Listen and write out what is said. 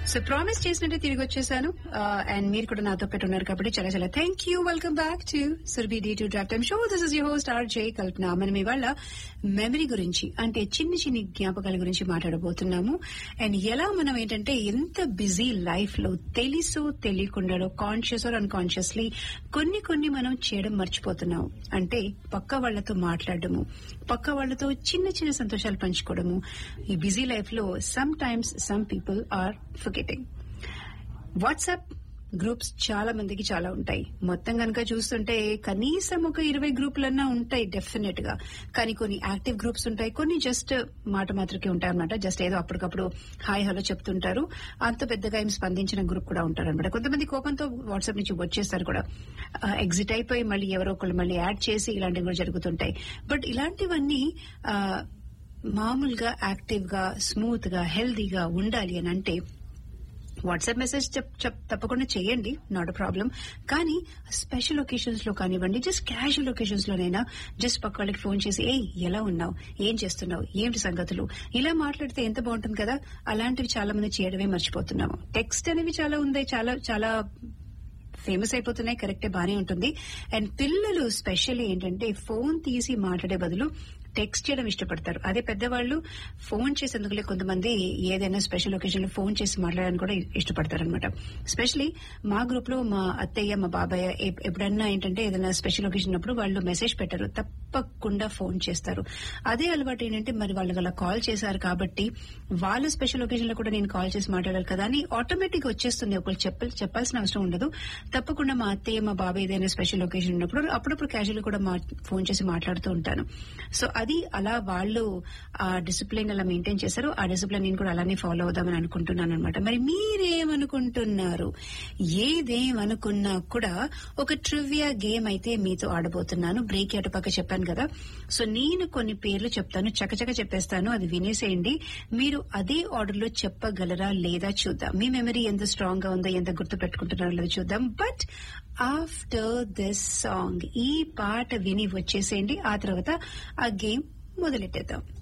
so promise చేసినట్టే తిరిగి వచ్చేసాను అండ్ మీరు కూడా నాతో పెట్టున్నారు కాబట్టి చాలా చాలా thank you welcome back to Surbhi D to draft time show this is you host R J Kalpana మనం ఇవాళ మెమరీ గురించి అంటే చిన్న చిన్ని జ్ఞాపకాల గురించి మాట్లాడబోతున్నాము అండ్ ఎలా మనం ఏంటంటే ఎంత బిజీ లైఫ్ లో తెలుసో తెలియకుండా కాన్షియస్ ఆర్ అన్కాన్షియస్లీ కొన్ని కొన్ని మనం చేయడం మర్చిపోతున్నాం అంటే పక్క వాళ్లతో మాట్లాడడము పక్క వాళ్లతో చిన్న చిన్న సంతోషాలు పంచుకోవడము ఈ బిజీ లైఫ్ లో sometimes some people are forgetting WhatsApp groups చాలా మందికి చాలా ఉంటాయి మొత్తం కనుక చూస్తుంటే కనీసం ఒక ఇరవై గ్రూపులన్నా ఉంటాయి డెఫినెట్ గా కానీ కొన్ని యాక్టివ్ గ్రూప్స్ ఉంటాయి కొన్ని జస్ట్ మాట మాత్రకే ఉంటాయి అనమాట జస్ట్ ఏదో అప్పటికప్పుడు హాయ్ హలో చెప్తుంటారు అంత పెద్దగా ఏం స్పందించిన గ్రూప్ కూడా ఉంటారు అనమాట కొంతమంది కోపంతో వాట్సాప్ నుంచి వచ్చేస్తారు కూడా ఎగ్జిట్ అయిపోయి మళ్ళీ ఎవరో ఒకళ్ళు మళ్ళీ యాడ్ చేసి ఇలాంటివి కూడా జరుగుతుంటాయి బట్ ఇలాంటివన్నీ ఆ, మామూలుగా యాక్టివ్ గా స్మూత్ గా హెల్దీగా ఉండాలి అని అంటే వాట్సాప్ మెసేజ్ చెప్- చెప్- తప్పకుండా చేయండి నాట్ అ ప్రాబ్లం కానీ స్పెషల్ ఒకేషన్స్ లో కానివ్వండి జస్ట్ క్యాజువల్ ఒకేషన్స్ లోనైనా జస్ట్ పక్క వాళ్ళకి ఫోన్ చేసి ఏ ఎలా ఉన్నావు ఏం చేస్తున్నావు ఏంటి సంగతులు ఇలా మాట్లాడితే ఎంత బాగుంటుంది కదా అలాంటివి చాలా మంది చేయడమే మర్చిపోతున్నాము టెక్స్ట్ అనేవి చాలా ఉంది చాలా చాలా ఫేమస్ అయిపోతున్నాయి కరెక్టే బానే ఉంటుంది అండ్ పిల్లలు స్పెషల్లీ ఏంటంటే ఫోన్ తీసి మాట్లాడే బదులు టెక్స్ట్ చేయడం ఇష్టపడతారు అదే పెద్దవాళ్ళు ఫోన్ చేసేందుకులే కొంతమంది ఏదైనా స్పెషల్ ఒకేషన్ లో ఫోన్ చేసి మాట్లాడడానికి కూడా ఇష్టపడతారు అనమాట స్పెషలీ మా గ్రూప్ లో మా అత్తయ్య మా బాబాయ్ ఎప్- ఎప్పుడన్నా ఏంటంటే ఏదైనా స్పెషల్ ఒకేషన్ ఉన్నప్పుడు వాళ్ళు మెసేజ్ పెట్టారు తప్పకుండా ఫోన్ చేస్తారు అదే అలవాటు ఏంటంటే మరి వాళ్ళకి అలా కాల్ చేశారు కాబట్టి వాళ్ళ స్పెషల్ ఒకేషన్ లో కూడా నేను కాల్ చేసి మాట్లాడాలి కదా అని ఆటోమేటిక్ వచ్చేస్తుంది ఒకళ్ళు చెప్ప చెప్పాల్సిన అవసరం ఉండదు తప్పకుండా మా అత్తయ్య మా బాబాయ్ ఏదైనా స్పెషల్ ఒకేషన్ ఉన్నప్పుడు అప్పుడప్పుడు క్యాజువల్ కూడా మా ఫోన్ చేసి మాట్లాడుతూ ఉంటాను సో అది అలా వాళ్ళు ఆ డిసిప్లిన్ అలా మెయింటైన్ చేశారు ఆ డిసిప్లిన్ నేను కూడా అలానే ఫాలో అవుదామని అనుకుంటున్నాను అనమాట మరి మీరేమనుకుంటున్నారు ఏదేమనుకున్నా కూడా ఒక ట్రివియా గేమ్ అయితే మీతో ఆడబోతున్నాను బ్రేక్ అటుపక్క చెప్పాను కదా సో నేను కొన్ని పేర్లు చెప్తాను చకచక చెప్పేస్తాను అది వినేసేయండి మీరు అదే ఆర్డర్ లో చెప్పగలరా లేదా చూద్దాం మీ మెమరీ ఎంత స్ట్రాంగ్ గా ఉందో ఎంత గుర్తు పెట్టుకుంటున్నారో లేదో చూద్దాం బట్ ఆఫ్టర్ దిస్ సాంగ్ ఈ పాట విని వచ్చేసేయండి ఆ తర్వాత ఆ గేమ్ మొదలెట్టేద్దాం